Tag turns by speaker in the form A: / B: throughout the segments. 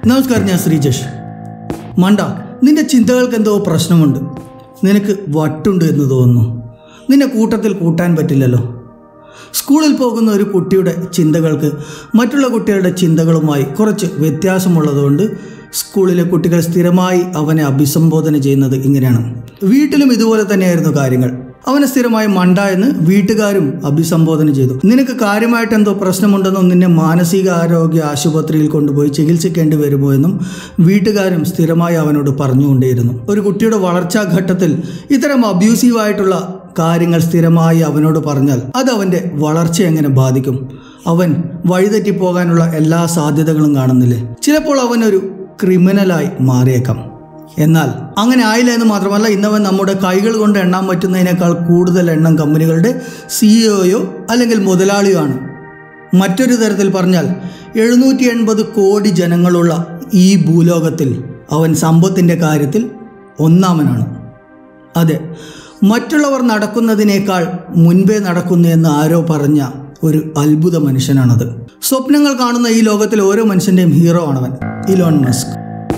A: നമസ്കാരം ഞാൻ ശ്രീജേഷ് മണ്ട നിന്റെ ചിന്തകൾക്ക് എന്തോ പ്രശ്നമുണ്ട് നിനക്ക് വട്ടുണ്ട് എന്ന് തോന്നുന്നു നിന്നെ കൂട്ടത്തിൽ കൂട്ടാൻ പറ്റില്ലല്ലോ സ്കൂളിൽ പോകുന്ന ഒരു കുട്ടിയുടെ ചിന്തകൾക്ക് മറ്റുള്ള കുട്ടികളുടെ ചിന്തകളുമായി കുറച്ച് വ്യത്യാസമുള്ളതുകൊണ്ട് സ്കൂളിലെ കുട്ടികൾ സ്ഥിരമായി അവനെ അഭിസംബോധന ചെയ്യുന്നത് ഇങ്ങനെയാണ് വീട്ടിലും ഇതുപോലെ തന്നെയായിരുന്നു കാര്യങ്ങൾ അവനെ സ്ഥിരമായി മണ്ട എന്ന് വീട്ടുകാരും അഭിസംബോധന ചെയ്തു നിനക്ക് കാര്യമായിട്ട് എന്തോ പ്രശ്നമുണ്ടെന്നും നിന്നെ മാനസിക ആരോഗ്യ ആശുപത്രിയിൽ കൊണ്ടുപോയി ചികിത്സിക്കേണ്ടി വരുമോ എന്നും വീട്ടുകാരും സ്ഥിരമായി അവനോട് പറഞ്ഞുകൊണ്ടേയിരുന്നു ഒരു കുട്ടിയുടെ വളർച്ചാ ഘട്ടത്തിൽ ഇത്തരം അബ്യൂസീവായിട്ടുള്ള കാര്യങ്ങൾ സ്ഥിരമായി അവനോട് പറഞ്ഞാൽ അത് അവൻ്റെ വളർച്ച എങ്ങനെ ബാധിക്കും അവൻ വഴിതെറ്റിപ്പോകാനുള്ള എല്ലാ സാധ്യതകളും കാണുന്നില്ലേ ചിലപ്പോൾ അവനൊരു ക്രിമിനലായി മാറിയേക്കാം എന്നാൽ അങ്ങനെ ആയില്ല എന്ന് മാത്രമല്ല ഇന്നവൻ നമ്മുടെ കൈകൾ കൊണ്ട് എണ്ണാൻ പറ്റുന്നതിനേക്കാൾ കൂടുതൽ എണ്ണം കമ്പനികളുടെ സിഇഒയോ അല്ലെങ്കിൽ മുതലാളിയോ ആണ് മറ്റൊരു തരത്തിൽ പറഞ്ഞാൽ എഴുന്നൂറ്റി എൺപത് കോടി ജനങ്ങളുള്ള ഈ ഭൂലോകത്തിൽ അവൻ സമ്പത്തിൻ്റെ കാര്യത്തിൽ ഒന്നാമനാണ് അതെ മറ്റുള്ളവർ നടക്കുന്നതിനേക്കാൾ മുൻപേ നടക്കുന്നു എന്ന് ആരോ പറഞ്ഞ ഒരു അത്ഭുത മനുഷ്യനാണത് സ്വപ്നങ്ങൾ കാണുന്ന ഈ ലോകത്തിൽ ഓരോ മനുഷ്യൻ്റെയും ഹീറോ ആണവൻ ഇലോൺ മസ്ക്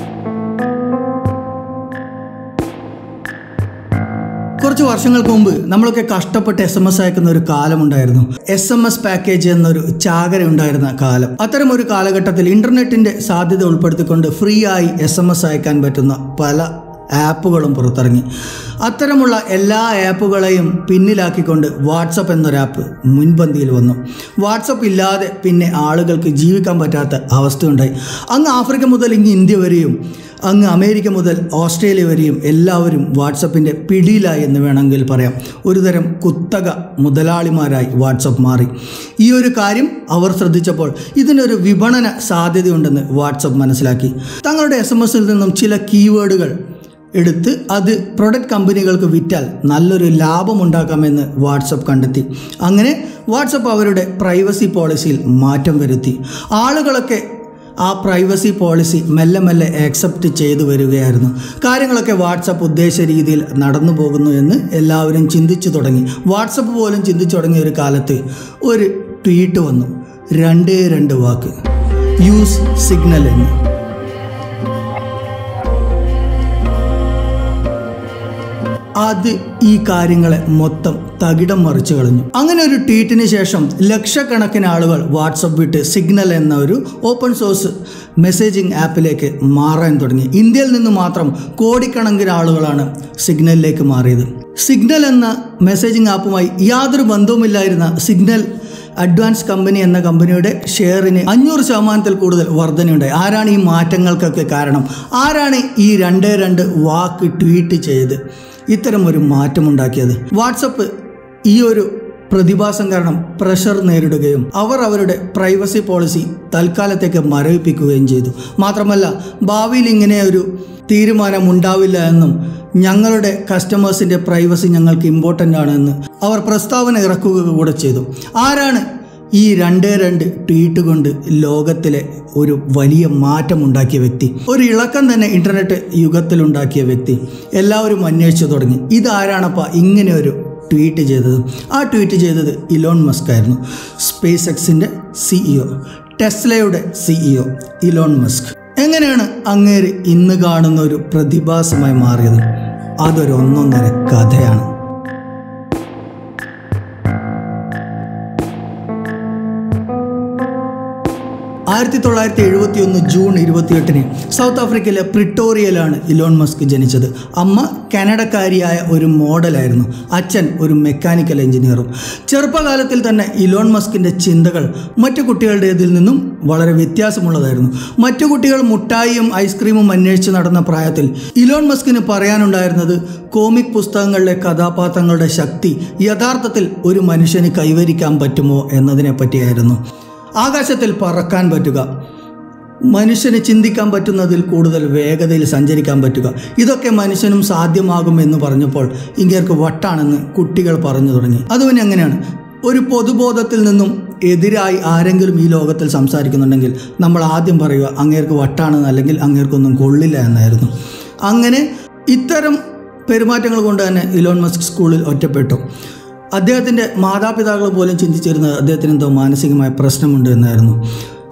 A: കുറച്ച് വർഷങ്ങൾക്ക് മുമ്പ് നമ്മളൊക്കെ കഷ്ടപ്പെട്ട് എസ് എം എസ് അയക്കുന്ന ഒരു കാലമുണ്ടായിരുന്നു എസ് എം എസ് പാക്കേജ് എന്നൊരു ചാകര ഉണ്ടായിരുന്ന കാലം അത്തരം ഒരു കാലഘട്ടത്തിൽ ഇന്റർനെറ്റിന്റെ സാധ്യത ഉൾപ്പെടുത്തിക്കൊണ്ട് ഫ്രീ ആയി എസ് എം എസ് അയക്കാൻ പറ്റുന്ന പല ആപ്പുകളും പുറത്തിറങ്ങി അത്തരമുള്ള എല്ലാ ആപ്പുകളെയും പിന്നിലാക്കിക്കൊണ്ട് വാട്സപ്പ് എന്നൊരു ആപ്പ് മുൻപന്തിയിൽ വന്നു വാട്സപ്പ് ഇല്ലാതെ പിന്നെ ആളുകൾക്ക് ജീവിക്കാൻ പറ്റാത്ത അവസ്ഥയുണ്ടായി അങ്ങ് ആഫ്രിക്ക മുതൽ ഇങ്ങ് ഇന്ത്യ വരെയും അങ്ങ് അമേരിക്ക മുതൽ ഓസ്ട്രേലിയ വരെയും എല്ലാവരും വാട്സപ്പിൻ്റെ പിടിയിലായി എന്ന് വേണമെങ്കിൽ പറയാം ഒരുതരം കുത്തക മുതലാളിമാരായി വാട്സപ്പ് മാറി ഈ ഒരു കാര്യം അവർ ശ്രദ്ധിച്ചപ്പോൾ ഇതിനൊരു വിപണന സാധ്യതയുണ്ടെന്ന് വാട്സപ്പ് മനസ്സിലാക്കി തങ്ങളുടെ എസ് എം എസിൽ നിന്നും ചില കീവേഡുകൾ എടുത്ത് അത് പ്രൊഡക്റ്റ് കമ്പനികൾക്ക് വിറ്റാൽ നല്ലൊരു ലാഭം ഉണ്ടാക്കാമെന്ന് വാട്സപ്പ് കണ്ടെത്തി അങ്ങനെ വാട്സപ്പ് അവരുടെ പ്രൈവസി പോളിസിയിൽ മാറ്റം വരുത്തി ആളുകളൊക്കെ ആ പ്രൈവസി പോളിസി മെല്ലെ മെല്ലെ ആക്സെപ്റ്റ് ചെയ്തു വരികയായിരുന്നു കാര്യങ്ങളൊക്കെ വാട്സപ്പ് ഉദ്ദേശ രീതിയിൽ നടന്നു പോകുന്നു എന്ന് എല്ലാവരും ചിന്തിച്ചു തുടങ്ങി വാട്സപ്പ് പോലും ചിന്തിച്ചു തുടങ്ങിയ ഒരു കാലത്ത് ഒരു ട്വീറ്റ് വന്നു രണ്ടേ രണ്ട് വാക്ക് യൂസ് സിഗ്നൽ എന്ന് അത് ഈ കാര്യങ്ങളെ മൊത്തം തകിടം മറിച്ചു കളഞ്ഞു അങ്ങനെ ഒരു ട്വീറ്റിന് ശേഷം ലക്ഷക്കണക്കിന് ആളുകൾ വാട്സപ്പ് വിട്ട് സിഗ്നൽ എന്ന ഒരു ഓപ്പൺ സോഴ്സ് മെസ്സേജിംഗ് ആപ്പിലേക്ക് മാറാൻ തുടങ്ങി ഇന്ത്യയിൽ നിന്ന് മാത്രം കോടിക്കണക്കിന് ആളുകളാണ് സിഗ്നലിലേക്ക് മാറിയത് സിഗ്നൽ എന്ന മെസ്സേജിംഗ് ആപ്പുമായി യാതൊരു ബന്ധവുമില്ലായിരുന്ന സിഗ്നൽ അഡ്വാൻസ് കമ്പനി എന്ന കമ്പനിയുടെ ഷെയറിന് അഞ്ഞൂറ് ശതമാനത്തിൽ കൂടുതൽ വർധനയുണ്ടായി ആരാണ് ഈ മാറ്റങ്ങൾക്കൊക്കെ കാരണം ആരാണ് ഈ രണ്ടേ രണ്ട് വാക്ക് ട്വീറ്റ് ചെയ്ത് ഇത്തരം ഒരു മാറ്റമുണ്ടാക്കിയത് വാട്സപ്പ് ഈ ഒരു പ്രതിഭാസം കാരണം പ്രഷർ നേരിടുകയും അവർ അവരുടെ പ്രൈവസി പോളിസി തൽക്കാലത്തേക്ക് മരവിപ്പിക്കുകയും ചെയ്തു മാത്രമല്ല ഭാവിയിൽ ഇങ്ങനെ ഒരു തീരുമാനം ഉണ്ടാവില്ല എന്നും ഞങ്ങളുടെ കസ്റ്റമേഴ്സിൻ്റെ പ്രൈവസി ഞങ്ങൾക്ക് ഇമ്പോർട്ടൻ്റ് ആണെന്ന് അവർ പ്രസ്താവന ഇറക്കുക കൂടെ ചെയ്തു ആരാണ് ഈ രണ്ടേ രണ്ട് ട്വീറ്റ് കൊണ്ട് ലോകത്തിലെ ഒരു വലിയ മാറ്റം ഉണ്ടാക്കിയ വ്യക്തി ഒരു ഇളക്കം തന്നെ ഇന്റർനെറ്റ് യുഗത്തിലുണ്ടാക്കിയ വ്യക്തി എല്ലാവരും അന്വേഷിച്ചു തുടങ്ങി ഇതാരാണപ്പ ഇങ്ങനെ ഒരു ട്വീറ്റ് ചെയ്തത് ആ ട്വീറ്റ് ചെയ്തത് ഇലോൺ മസ്ക് ആയിരുന്നു സ്പേസ് എക്സിൻ്റെ സിഇഒ ടെസ്ലയുടെ സിഇഒ ഇലോൺ മസ്ക് എങ്ങനെയാണ് അങ്ങേര് ഇന്ന് കാണുന്ന ഒരു പ്രതിഭാസമായി മാറിയത് അതൊരു ഒന്നൊന്നര കഥയാണ് ആയിരത്തി തൊള്ളായിരത്തി എഴുപത്തി ഒന്ന് ജൂൺ ഇരുപത്തിയെട്ടിന് സൗത്ത് ആഫ്രിക്കയിലെ പ്രിട്ടോറിയയിലാണ് ഇലോൺ മസ്ക് ജനിച്ചത് അമ്മ കാനഡക്കാരിയായ ഒരു മോഡലായിരുന്നു അച്ഛൻ ഒരു മെക്കാനിക്കൽ എഞ്ചിനീയറും ചെറുപ്പകാലത്തിൽ തന്നെ ഇലോൺ മസ്കിൻ്റെ ചിന്തകൾ മറ്റു കുട്ടികളുടേതിൽ നിന്നും വളരെ വ്യത്യാസമുള്ളതായിരുന്നു മറ്റു കുട്ടികൾ മുട്ടായിയും ഐസ്ക്രീമും അന്വേഷിച്ച് നടന്ന പ്രായത്തിൽ ഇലോൺ മസ്കിന് പറയാനുണ്ടായിരുന്നത് കോമിക് പുസ്തകങ്ങളിലെ കഥാപാത്രങ്ങളുടെ ശക്തി യഥാർത്ഥത്തിൽ ഒരു മനുഷ്യന് കൈവരിക്കാൻ പറ്റുമോ എന്നതിനെ പറ്റിയായിരുന്നു ആകാശത്തിൽ പറക്കാൻ പറ്റുക മനുഷ്യന് ചിന്തിക്കാൻ പറ്റുന്നതിൽ കൂടുതൽ വേഗതയിൽ സഞ്ചരിക്കാൻ പറ്റുക ഇതൊക്കെ മനുഷ്യനും സാധ്യമാകുമെന്ന് പറഞ്ഞപ്പോൾ ഇങ്ങേർക്ക് വട്ടാണെന്ന് കുട്ടികൾ പറഞ്ഞു തുടങ്ങി അതുപിന്നെ എങ്ങനെയാണ് ഒരു പൊതുബോധത്തിൽ നിന്നും എതിരായി ആരെങ്കിലും ഈ ലോകത്തിൽ സംസാരിക്കുന്നുണ്ടെങ്കിൽ നമ്മൾ ആദ്യം പറയുക അങ്ങേർക്ക് വട്ടാണെന്ന് അല്ലെങ്കിൽ അങ്ങേർക്കൊന്നും കൊള്ളില്ല എന്നായിരുന്നു അങ്ങനെ ഇത്തരം പെരുമാറ്റങ്ങൾ കൊണ്ട് തന്നെ ഇലോൺ മസ്ക് സ്കൂളിൽ ഒറ്റപ്പെട്ടു അദ്ദേഹത്തിൻ്റെ മാതാപിതാക്കൾ പോലും ചിന്തിച്ചിരുന്നത് അദ്ദേഹത്തിന് എന്തോ മാനസികമായ പ്രശ്നമുണ്ട് എന്നായിരുന്നു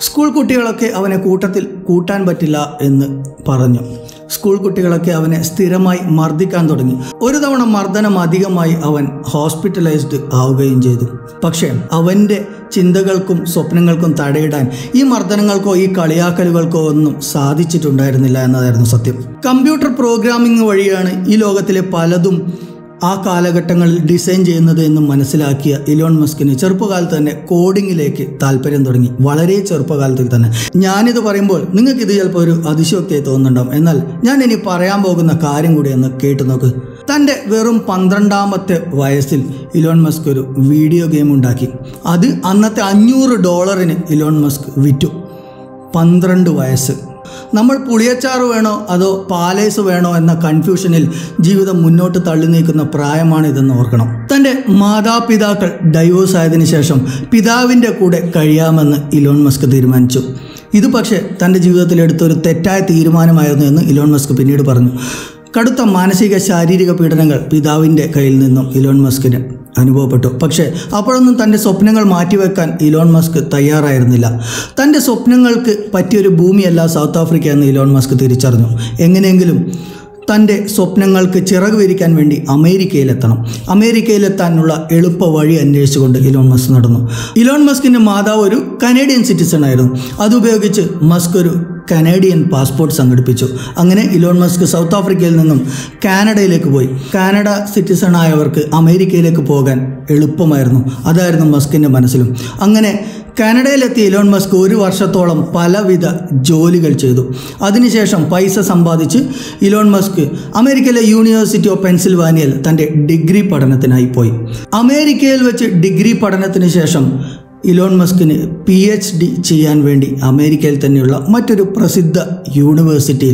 A: സ്കൂൾ കുട്ടികളൊക്കെ അവനെ കൂട്ടത്തിൽ കൂട്ടാൻ പറ്റില്ല എന്ന് പറഞ്ഞു സ്കൂൾ കുട്ടികളൊക്കെ അവനെ സ്ഥിരമായി മർദ്ദിക്കാൻ തുടങ്ങി ഒരു തവണ മർദ്ദനം അധികമായി അവൻ ഹോസ്പിറ്റലൈസ്ഡ് ആവുകയും ചെയ്തു പക്ഷേ അവൻ്റെ ചിന്തകൾക്കും സ്വപ്നങ്ങൾക്കും തടയിടാൻ ഈ മർദ്ദനങ്ങൾക്കോ ഈ കളിയാക്കലുകൾക്കോ ഒന്നും സാധിച്ചിട്ടുണ്ടായിരുന്നില്ല എന്നതായിരുന്നു സത്യം കമ്പ്യൂട്ടർ പ്രോഗ്രാമിംഗ് വഴിയാണ് ഈ ലോകത്തിലെ പലതും ആ കാലഘട്ടങ്ങളിൽ ഡിസൈൻ ചെയ്യുന്നത് എന്ന് മനസ്സിലാക്കിയ ഇലോൺ മസ്കിന് ചെറുപ്പകാലത്ത് തന്നെ കോഡിങ്ങിലേക്ക് താല്പര്യം തുടങ്ങി വളരെ ചെറുപ്പകാലത്തിൽ തന്നെ ഞാനിത് പറയുമ്പോൾ നിങ്ങൾക്ക് ഇത് ചിലപ്പോൾ ഒരു അതിശയോക്തിയായി തോന്നുന്നുണ്ടാവും എന്നാൽ ഞാൻ ഇനി പറയാൻ പോകുന്ന കാര്യം കൂടി ഒന്ന് കേട്ടു നോക്ക് തൻ്റെ വെറും പന്ത്രണ്ടാമത്തെ വയസ്സിൽ ഇലോൺ മസ്ക് ഒരു വീഡിയോ ഗെയിം ഉണ്ടാക്കി അത് അന്നത്തെ അഞ്ഞൂറ് ഡോളറിന് ഇലോൺ മസ്ക് വിറ്റു പന്ത്രണ്ട് വയസ്സ് നമ്മൾ പുളിയച്ചാറ് വേണോ അതോ പാലേസ് വേണോ എന്ന കൺഫ്യൂഷനിൽ ജീവിതം മുന്നോട്ട് തള്ളി നീക്കുന്ന പ്രായമാണ് ഇതെന്ന് ഓർക്കണം തൻ്റെ മാതാപിതാക്കൾ ഡൈവോഴ്സ് ആയതിനു ശേഷം പിതാവിൻ്റെ കൂടെ കഴിയാമെന്ന് ഇലോൺ മസ്ക് തീരുമാനിച്ചു ഇത് പക്ഷേ തൻ്റെ ജീവിതത്തിൽ എടുത്ത ഒരു തെറ്റായ തീരുമാനമായിരുന്നു എന്ന് ഇലോൺ മസ്ക് പിന്നീട് പറഞ്ഞു കടുത്ത മാനസിക ശാരീരിക പീഡനങ്ങൾ പിതാവിൻ്റെ കയ്യിൽ നിന്നും ഇലോൺ മസ്കിന് അനുഭവപ്പെട്ടു പക്ഷേ അപ്പോഴൊന്നും തൻ്റെ സ്വപ്നങ്ങൾ മാറ്റിവെക്കാൻ ഇലോൺ മസ്ക് തയ്യാറായിരുന്നില്ല തൻ്റെ സ്വപ്നങ്ങൾക്ക് പറ്റിയൊരു ഭൂമിയല്ല സൗത്ത് ആഫ്രിക്ക എന്ന് ഇലോൺ മസ്ക് തിരിച്ചറിഞ്ഞു എങ്ങനെയെങ്കിലും തൻ്റെ സ്വപ്നങ്ങൾക്ക് ചിറക് വിരിക്കാൻ വേണ്ടി അമേരിക്കയിലെത്തണം അമേരിക്കയിലെത്താനുള്ള എളുപ്പ വഴി അന്വേഷിച്ചുകൊണ്ട് ഇലോൺ മസ്ക് നടന്നു ഇലോൺ മസ്കിൻ്റെ മാതാവ് ഒരു കനേഡിയൻ സിറ്റിസൺ ആയിരുന്നു അതുപയോഗിച്ച് മസ്ക് ഒരു കനേഡിയൻ പാസ്പോർട്ട് സംഘടിപ്പിച്ചു അങ്ങനെ ഇലോൺ മസ്ക് സൗത്ത് ആഫ്രിക്കയിൽ നിന്നും കാനഡയിലേക്ക് പോയി കാനഡ സിറ്റിസൺ ആയവർക്ക് അമേരിക്കയിലേക്ക് പോകാൻ എളുപ്പമായിരുന്നു അതായിരുന്നു മസ്കിൻ്റെ മനസ്സിലും അങ്ങനെ കാനഡയിലെത്തിയ ഇലോൺ മസ്ക് ഒരു വർഷത്തോളം പലവിധ ജോലികൾ ചെയ്തു അതിനുശേഷം പൈസ സമ്പാദിച്ച് ഇലോൺ മസ്ക് അമേരിക്കയിലെ യൂണിവേഴ്സിറ്റി ഓഫ് പെൻസിൽവാനിയയിൽ തൻ്റെ ഡിഗ്രി പഠനത്തിനായി പോയി അമേരിക്കയിൽ വെച്ച് ഡിഗ്രി പഠനത്തിന് ശേഷം ഇലോൺ മസ്കിന് പി എച്ച് ഡി ചെയ്യാൻ വേണ്ടി അമേരിക്കയിൽ തന്നെയുള്ള മറ്റൊരു പ്രസിദ്ധ യൂണിവേഴ്സിറ്റിയിൽ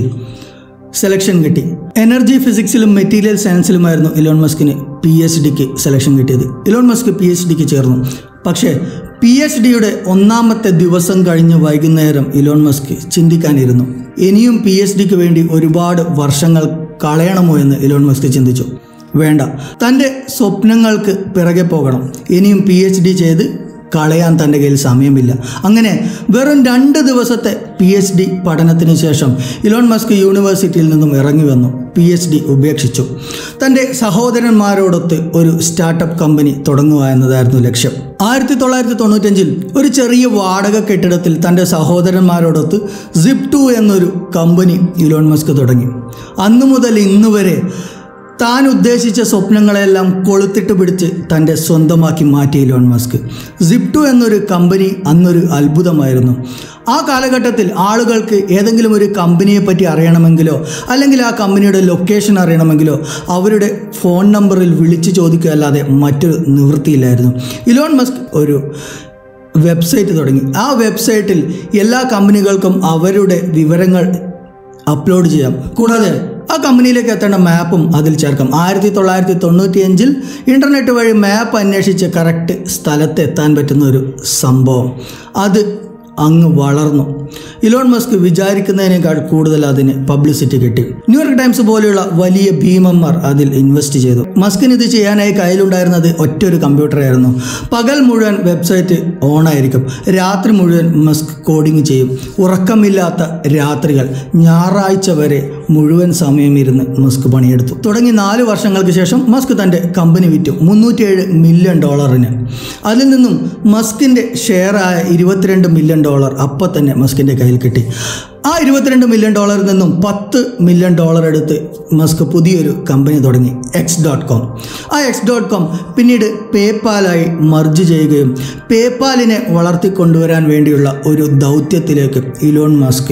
A: സെലക്ഷൻ കിട്ടി എനർജി ഫിസിക്സിലും മെറ്റീരിയൽ സയൻസിലുമായിരുന്നു ഇലോൺ മസ്കിന് പി എച്ച് ഡിക്ക് സെലക്ഷൻ കിട്ടിയത് ഇലോൺ മസ്ക് പി എച്ച് ഡിക്ക് ചേർന്നു പക്ഷേ പി എച്ച് ഡിയുടെ ഒന്നാമത്തെ ദിവസം കഴിഞ്ഞ് വൈകുന്നേരം ഇലോൺ മസ്ക് ചിന്തിക്കാനിരുന്നു ഇനിയും പി എച്ച് ഡിക്ക് വേണ്ടി ഒരുപാട് വർഷങ്ങൾ കളയണമോ എന്ന് ഇലോൺ മസ്ക് ചിന്തിച്ചു വേണ്ട തൻ്റെ സ്വപ്നങ്ങൾക്ക് പിറകെ പോകണം ഇനിയും പി എച്ച് ഡി ചെയ്ത് കളയാൻ തൻ്റെ കയ്യിൽ സമയമില്ല അങ്ങനെ വെറും രണ്ട് ദിവസത്തെ പി എച്ച് ഡി പഠനത്തിന് ശേഷം ഇലോൺ മസ്ക് യൂണിവേഴ്സിറ്റിയിൽ നിന്നും ഇറങ്ങി വന്നു പി എച്ച് ഡി ഉപേക്ഷിച്ചു തൻ്റെ സഹോദരന്മാരോടൊത്ത് ഒരു സ്റ്റാർട്ടപ്പ് കമ്പനി തുടങ്ങുക എന്നതായിരുന്നു ലക്ഷ്യം ആയിരത്തി തൊള്ളായിരത്തി തൊണ്ണൂറ്റഞ്ചിൽ ഒരു ചെറിയ വാടക കെട്ടിടത്തിൽ തൻ്റെ സഹോദരന്മാരോടൊത്ത് സിപ് ടു എന്നൊരു കമ്പനി ഇലോൺ മസ്ക് തുടങ്ങി അന്നു മുതൽ ഇന്ന് വരെ താൻ ഉദ്ദേശിച്ച സ്വപ്നങ്ങളെല്ലാം കൊളുത്തിട്ട് പിടിച്ച് തൻ്റെ സ്വന്തമാക്കി മാറ്റി ഇലോൺ മസ്ക് സിപ്റ്റു എന്നൊരു കമ്പനി അന്നൊരു അത്ഭുതമായിരുന്നു ആ കാലഘട്ടത്തിൽ ആളുകൾക്ക് ഏതെങ്കിലും ഒരു കമ്പനിയെ പറ്റി അറിയണമെങ്കിലോ അല്ലെങ്കിൽ ആ കമ്പനിയുടെ ലൊക്കേഷൻ അറിയണമെങ്കിലോ അവരുടെ ഫോൺ നമ്പറിൽ വിളിച്ചു ചോദിക്കുക അല്ലാതെ മറ്റൊരു നിവൃത്തിയില്ലായിരുന്നു ഇലോൺ മസ്ക് ഒരു വെബ്സൈറ്റ് തുടങ്ങി ആ വെബ്സൈറ്റിൽ എല്ലാ കമ്പനികൾക്കും അവരുടെ വിവരങ്ങൾ അപ്ലോഡ് ചെയ്യാം കൂടാതെ ആ കമ്പനിയിലേക്ക് എത്തേണ്ട മാപ്പും അതിൽ ചേർക്കാം ആയിരത്തി തൊള്ളായിരത്തി തൊണ്ണൂറ്റിയഞ്ചിൽ ഇൻ്റർനെറ്റ് വഴി മാപ്പ് അന്വേഷിച്ച് കറക്റ്റ് സ്ഥലത്ത് എത്താൻ പറ്റുന്ന ഒരു സംഭവം അത് അങ്ങ് വളർന്നു ഇലോൺ മസ്ക് വിചാരിക്കുന്നതിനേക്കാൾ കൂടുതൽ അതിന് പബ്ലിസിറ്റി കിട്ടി ന്യൂയോർക്ക് ടൈംസ് പോലെയുള്ള വലിയ ഭീമന്മാർ അതിൽ ഇൻവെസ്റ്റ് ചെയ്തു മസ്കിന് ഇത് ചെയ്യാനായി കയ്യിലുണ്ടായിരുന്നത് ഒറ്റൊരു കമ്പ്യൂട്ടറായിരുന്നു പകൽ മുഴുവൻ വെബ്സൈറ്റ് ഓണായിരിക്കും രാത്രി മുഴുവൻ മസ്ക് കോഡിംഗ് ചെയ്യും ഉറക്കമില്ലാത്ത രാത്രികൾ ഞായറാഴ്ച വരെ മുഴുവൻ സമയം ഇരുന്ന് മസ്ക് പണിയെടുത്തു തുടങ്ങി നാല് വർഷങ്ങൾക്ക് ശേഷം മസ്ക് തൻ്റെ കമ്പനി വിറ്റു മുന്നൂറ്റിയേഴ് മില്യൺ ഡോളറിന് അതിൽ നിന്നും മസ്കിൻ്റെ ഷെയറായ ഇരുപത്തിരണ്ട് മില്യൺ ഡോളർ അപ്പം തന്നെ മസ്കിൻ്റെ കയ്യിൽ കിട്ടി ആ ഇരുപത്തിരണ്ട് മില്യൺ ഡോളറിൽ നിന്നും പത്ത് മില്യൺ ഡോളർ എടുത്ത് മസ്ക് പുതിയൊരു കമ്പനി തുടങ്ങി എക്സ് ഡോട്ട് കോം ആ എക്സ് ഡോട്ട് കോം പിന്നീട് പേപ്പാലായി മർജ് ചെയ്യുകയും പേപ്പാലിനെ വളർത്തിക്കൊണ്ടുവരാൻ വേണ്ടിയുള്ള ഒരു ദൗത്യത്തിലേക്ക് ഇലോൺ മസ്ക്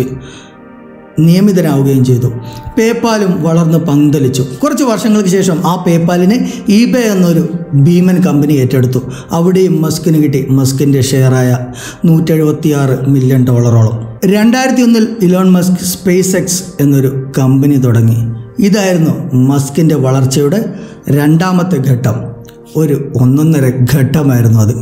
A: നിയമിതനാവുകയും ചെയ്തു പേപ്പാലും വളർന്ന് പന്തലിച്ചു കുറച്ച് വർഷങ്ങൾക്ക് ശേഷം ആ പേപ്പാലിനെ ഈബേ എന്നൊരു ഭീമൻ കമ്പനി ഏറ്റെടുത്തു അവിടെയും മസ്കിന് കിട്ടി മസ്കിൻ്റെ ഷെയറായ നൂറ്റെഴുപത്തിയാറ് മില്യൺ ഡോളറോളം രണ്ടായിരത്തി ഒന്നിൽ ഇലോൺ മസ്ക് സ്പേസ് എക്സ് എന്നൊരു കമ്പനി തുടങ്ങി ഇതായിരുന്നു മസ്കിൻ്റെ വളർച്ചയുടെ രണ്ടാമത്തെ ഘട്ടം ഒരു ഒന്നൊന്നര ഘട്ടമായിരുന്നു അത്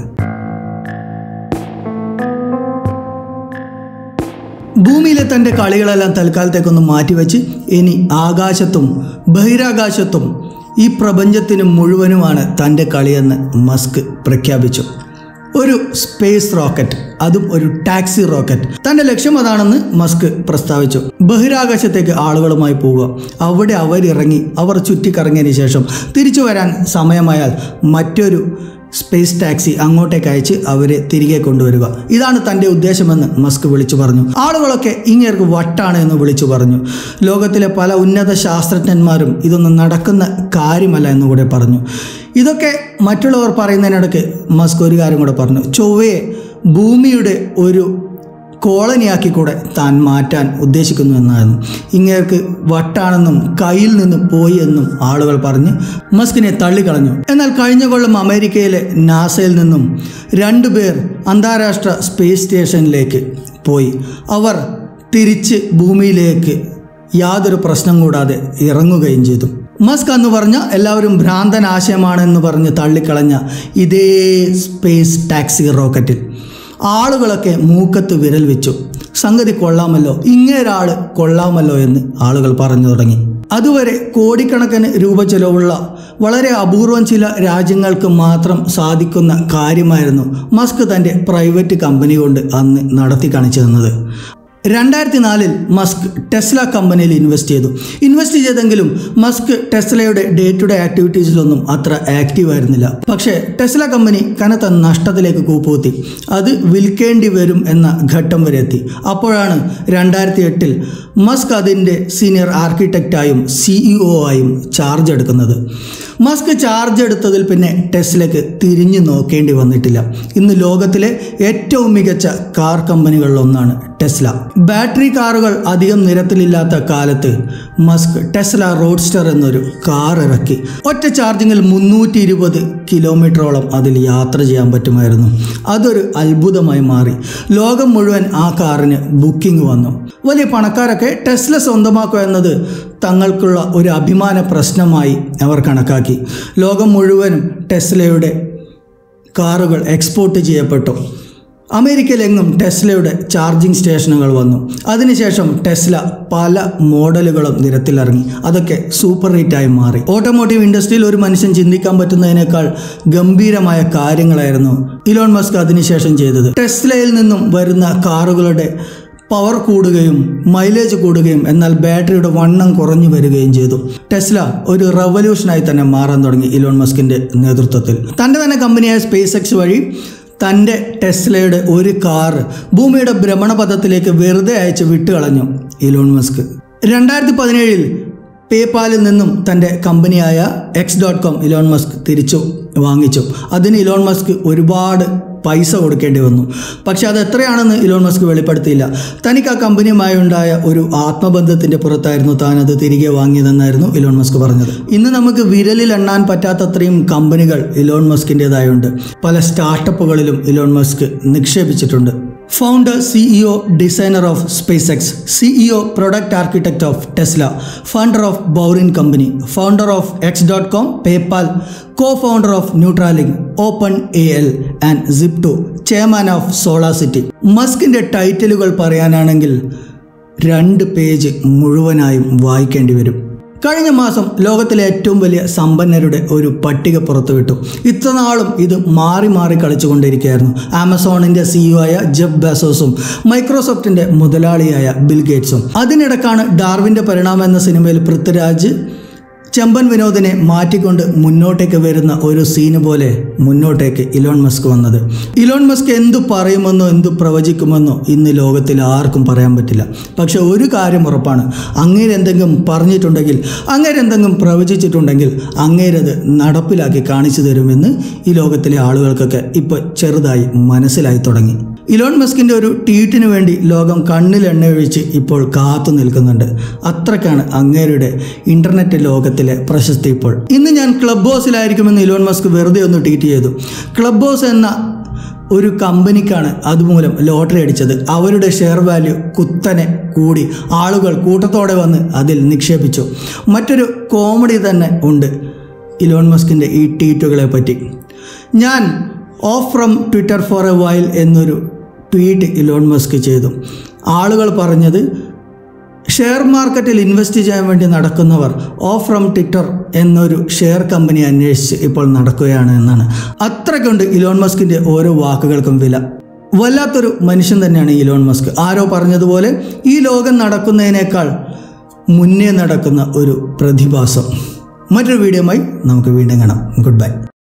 A: ഭൂമിയിലെ തൻ്റെ കളികളെല്ലാം തൽക്കാലത്തേക്കൊന്ന് മാറ്റിവെച്ച് ഇനി ആകാശത്തും ബഹിരാകാശത്തും ഈ പ്രപഞ്ചത്തിന് മുഴുവനുമാണ് തൻ്റെ കളിയെന്ന് മസ്ക് പ്രഖ്യാപിച്ചു ഒരു സ്പേസ് റോക്കറ്റ് അതും ഒരു ടാക്സി റോക്കറ്റ് തന്റെ ലക്ഷ്യം അതാണെന്ന് മസ്ക് പ്രസ്താവിച്ചു ബഹിരാകാശത്തേക്ക് ആളുകളുമായി പോവുക അവിടെ അവരിറങ്ങി അവർ ചുറ്റിക്കറങ്ങിയതിന് ശേഷം തിരിച്ചു വരാൻ സമയമായാൽ മറ്റൊരു സ്പേസ് ടാക്സി അങ്ങോട്ടേക്ക് അയച്ച് അവരെ തിരികെ കൊണ്ടുവരിക ഇതാണ് തൻ്റെ ഉദ്ദേശമെന്ന് മസ്ക് വിളിച്ചു പറഞ്ഞു ആളുകളൊക്കെ ഇങ്ങേർക്ക് വട്ടാണ് എന്ന് വിളിച്ചു പറഞ്ഞു ലോകത്തിലെ പല ഉന്നത ശാസ്ത്രജ്ഞന്മാരും ഇതൊന്നും നടക്കുന്ന കാര്യമല്ല എന്ന് കൂടെ പറഞ്ഞു ഇതൊക്കെ മറ്റുള്ളവർ പറയുന്നതിനിടയ്ക്ക് മസ്ക് ഒരു കാര്യം കൂടെ പറഞ്ഞു ചൊവ്വയെ ഭൂമിയുടെ ഒരു കോളനിയാക്കി കൂടെ താൻ മാറ്റാൻ ഉദ്ദേശിക്കുന്നു എന്നായിരുന്നു ഇങ്ങേർക്ക് വട്ടാണെന്നും കയ്യിൽ നിന്ന് പോയി എന്നും ആളുകൾ പറഞ്ഞ് മസ്കിനെ തള്ളിക്കളഞ്ഞു എന്നാൽ കഴിഞ്ഞ കൊല്ലം അമേരിക്കയിലെ നാസയിൽ നിന്നും രണ്ടുപേർ അന്താരാഷ്ട്ര സ്പേസ് സ്റ്റേഷനിലേക്ക് പോയി അവർ തിരിച്ച് ഭൂമിയിലേക്ക് യാതൊരു പ്രശ്നം കൂടാതെ ഇറങ്ങുകയും ചെയ്തു മസ്ക് എന്ന് പറഞ്ഞ എല്ലാവരും ഭ്രാന്തൻ ആശയമാണെന്ന് പറഞ്ഞ് തള്ളിക്കളഞ്ഞ ഇതേ സ്പേസ് ടാക്സി റോക്കറ്റിൽ ആളുകളൊക്കെ മൂക്കത്ത് വിരൽ വെച്ചു സംഗതി കൊള്ളാമല്ലോ ഇങ്ങേരാള് കൊള്ളാമല്ലോ എന്ന് ആളുകൾ പറഞ്ഞു തുടങ്ങി അതുവരെ കോടിക്കണക്കിന് രൂപ ചെലവുള്ള വളരെ അപൂർവം ചില രാജ്യങ്ങൾക്ക് മാത്രം സാധിക്കുന്ന കാര്യമായിരുന്നു മസ്ക് തൻ്റെ പ്രൈവറ്റ് കമ്പനി കൊണ്ട് അന്ന് നടത്തി കാണിച്ചു തന്നത് രണ്ടായിരത്തി നാലിൽ മസ്ക് ടെസ്ല കമ്പനിയിൽ ഇൻവെസ്റ്റ് ചെയ്തു ഇൻവെസ്റ്റ് ചെയ്തെങ്കിലും മസ്ക് ടെസ്ലയുടെ ഡേ ടു ഡേ ആക്ടിവിറ്റീസിലൊന്നും അത്ര ആക്റ്റീവ് ആയിരുന്നില്ല പക്ഷേ ടെസ്ല കമ്പനി കനത്ത നഷ്ടത്തിലേക്ക് കൂപ്പുകുത്തി അത് വിൽക്കേണ്ടി വരും എന്ന ഘട്ടം വരെ എത്തി അപ്പോഴാണ് രണ്ടായിരത്തി എട്ടിൽ മസ്ക് അതിൻ്റെ സീനിയർ ആർക്കിടെക്റ്റായും സിഇഒ ആയും ചാർജ് എടുക്കുന്നത് മസ്ക് ചാർജ് എടുത്തതിൽ പിന്നെ ടെസ്ലയ്ക്ക് തിരിഞ്ഞു നോക്കേണ്ടി വന്നിട്ടില്ല ഇന്ന് ലോകത്തിലെ ഏറ്റവും മികച്ച കാർ കമ്പനികളിലൊന്നാണ് ടെസ്ല ബാറ്ററി കാറുകൾ അധികം നിരത്തിലില്ലാത്ത കാലത്ത് മസ്ക് ടെസ്ല റോഡ്സ്റ്റർ എന്നൊരു കാർ ഇറക്കി ഒറ്റ ചാർജിങ്ങിൽ മുന്നൂറ്റി ഇരുപത് കിലോമീറ്ററോളം അതിൽ യാത്ര ചെയ്യാൻ പറ്റുമായിരുന്നു അതൊരു അത്ഭുതമായി മാറി ലോകം മുഴുവൻ ആ കാറിന് ബുക്കിംഗ് വന്നു വലിയ പണക്കാരൊക്കെ ടെസ്ല സ്വന്തമാക്കുക എന്നത് തങ്ങൾക്കുള്ള ഒരു അഭിമാന പ്രശ്നമായി അവർ കണക്കാക്കി ലോകം മുഴുവനും ടെസ്ലയുടെ കാറുകൾ എക്സ്പോർട്ട് ചെയ്യപ്പെട്ടു അമേരിക്കയിലെങ്ങും ടെസ്ലയുടെ ചാർജിംഗ് സ്റ്റേഷനുകൾ വന്നു അതിനുശേഷം ടെസ്ല പല മോഡലുകളും നിരത്തിലിറങ്ങി അതൊക്കെ സൂപ്പർ ഹിറ്റായി മാറി ഓട്ടോമോട്ടീവ് ഇൻഡസ്ട്രിയിൽ ഒരു മനുഷ്യൻ ചിന്തിക്കാൻ പറ്റുന്നതിനേക്കാൾ ഗംഭീരമായ കാര്യങ്ങളായിരുന്നു ഇലോൺ മസ്ക് അതിനുശേഷം ചെയ്തത് ടെസ്ലയിൽ നിന്നും വരുന്ന കാറുകളുടെ പവർ കൂടുകയും മൈലേജ് കൂടുകയും എന്നാൽ ബാറ്ററിയുടെ വണ്ണം കുറഞ്ഞു വരികയും ചെയ്തു ടെസ്ല ഒരു റവല്യൂഷനായി തന്നെ മാറാൻ തുടങ്ങി ഇലോൺ മസ്കിന്റെ നേതൃത്വത്തിൽ തൻ്റെ തന്നെ കമ്പനിയായ സ്പേസ് എക്സ് വഴി തൻ്റെ ടെസ്ലയുടെ ഒരു കാർ ഭൂമിയുടെ ഭ്രമണപഥത്തിലേക്ക് വെറുതെ അയച്ച് വിട്ടുകളഞ്ഞു ഇലോൺ മസ്ക് രണ്ടായിരത്തി പതിനേഴിൽ പേപാലിൽ നിന്നും തൻ്റെ കമ്പനിയായ X dot com Elon Musk തിരിച്ചു വാങ്ങിച്ചു അതിന് ഇലോൺ മസ്ക് ഒരുപാട് പൈസ കൊടുക്കേണ്ടി വന്നു പക്ഷെ അത് എത്രയാണെന്ന് ഇലോൺ മസ്ക് വെളിപ്പെടുത്തിയില്ല തനിക്ക് ആ കമ്പനിയുമായി ഉണ്ടായ ഒരു ആത്മബന്ധത്തിൻ്റെ പുറത്തായിരുന്നു താൻ അത് തിരികെ വാങ്ങിയതെന്നായിരുന്നു ഇലോൺ മസ്ക് പറഞ്ഞത് ഇന്ന് നമുക്ക് വിരലിൽ എണ്ണാൻ പറ്റാത്തത്രയും കമ്പനികൾ ഇലോൺ മസ്കിൻ്റെതായുണ്ട് പല സ്റ്റാർട്ടപ്പുകളിലും ഇലോൺ മസ്ക് നിക്ഷേപിച്ചിട്ടുണ്ട് founder CEO designer of space X CEO product architect of Tesla founder of boring company founder of X dot com PayPal co founder of Neuralink open A L and സിപ്റ്റോ chairman of solar city മസ്കിൻ്റെ ടൈറ്റിലുകൾ പറയാനാണെങ്കിൽ രണ്ട് page മുഴുവനായും വായിക്കേണ്ടി വരും കഴിഞ്ഞ മാസം ലോകത്തിലെ ഏറ്റവും വലിയ സമ്പന്നരുടെ ഒരു പട്ടിക പുറത്തുവിട്ടു ഇത്രനാളും ഇത് മാറി മാറി കളിച്ചുകൊണ്ടിരിക്കുകയായിരുന്നു ആമസോണിന്റെ സിഇഒ ആയ ജെഫ് ബെസോസും മൈക്രോസോഫ്റ്റിന്റെ മുതലാളിയായ ബിൽ ഗേറ്റ്സും അതിനിടക്കാണ് ഡാർവിന്റെ പരിണാമം എന്ന സിനിമയിൽ പൃഥ്വിരാജ് ചെമ്പൻ വിനോദിനെ മാറ്റിക്കൊണ്ട് മുന്നോട്ടേക്ക് വരുന്ന ഒരു സീന് പോലെ മുന്നോട്ടേക്ക് ഇലോൺ മസ്ക് വന്നത് ഇലോൺ മസ്ക് എന്തു പറയുമെന്നോ എന്തു പ്രവചിക്കുമെന്നോ ഇന്ന് ലോകത്തിൽ ആർക്കും പറയാൻ പറ്റില്ല പക്ഷെ ഒരു കാര്യം ഉറപ്പാണ് അങ്ങേരെന്തെങ്കിലും പറഞ്ഞിട്ടുണ്ടെങ്കിൽ അങ്ങേരെന്തെങ്കിലും പ്രവചിച്ചിട്ടുണ്ടെങ്കിൽ അങ്ങേരത് നടപ്പിലാക്കി കാണിച്ചു തരുമെന്ന് ഈ ലോകത്തിലെ ആളുകൾക്കൊക്കെ ഇപ്പോൾ ചെറുതായി മനസ്സിലായി തുടങ്ങി ഇലോൺ മസ്കിൻ്റെ ഒരു ട്വീറ്റിന് വേണ്ടി ലോകം കണ്ണിൽ എണ്ണയൊഴിച്ച് ഇപ്പോൾ കാത്തു നിൽക്കുന്നുണ്ട് അത്രക്കാണ് അങ്ങേരുടെ ഇന്റർനെറ്റ് ലോകത്തിലെ പ്രശസ്തി ഇപ്പോൾ ഇന്ന് ഞാൻ ക്ലബ് ഹൗസിലായിരിക്കുമെന്ന് ഇലോൺ മസ്ക് വെറുതെ ഒന്ന് ട്വീറ്റ് ചെയ്തു ക്ലബ് ഹൗസ് എന്ന ഒരു കമ്പനിക്കാണ് അതുമൂലം ലോട്ടറി അടിച്ചത് അവരുടെ ഷെയർ വാല്യൂ കുത്തനെ കൂടി ആളുകൾ കൂട്ടത്തോടെ വന്ന് അതിൽ നിക്ഷേപിച്ചു മറ്റൊരു കോമഡി തന്നെ ഉണ്ട് ഇലോൺ മസ്കിൻ്റെ ഈ ട്വീറ്റുകളെ പറ്റി ഞാൻ off from Twitter for a while എന്നൊരു ട്വീറ്റ് ഇലോൺ മസ്ക് ചെയ്തു ആളുകൾ പറഞ്ഞത് ഷെയർ മാർക്കറ്റിൽ ഇൻവെസ്റ്റ് ചെയ്യാൻ വേണ്ടി നടക്കുന്നവർ ഓഫ് ഫ്രം ട്വിറ്റർ എന്നൊരു ഷെയർ കമ്പനി അന്വേഷിച്ച് ഇപ്പോൾ നടക്കുകയാണ് എന്നാണ് അത്രയ്ക്കുണ്ട് ഇലോൺ മസ്കിൻ്റെ ഓരോ വാക്കുകൾക്കും വില വല്ലാത്തൊരു മനുഷ്യൻ തന്നെയാണ് ഇലോൺ മസ്ക് ആരോ പറഞ്ഞതുപോലെ ഈ ലോകം നടക്കുന്നതിനേക്കാൾ മുന്നേ നടക്കുന്ന ഒരു പ്രതിഭാസം മറ്റൊരു വീഡിയോയുമായി നമുക്ക് വീണ്ടും കാണാം ഗുഡ് ബൈ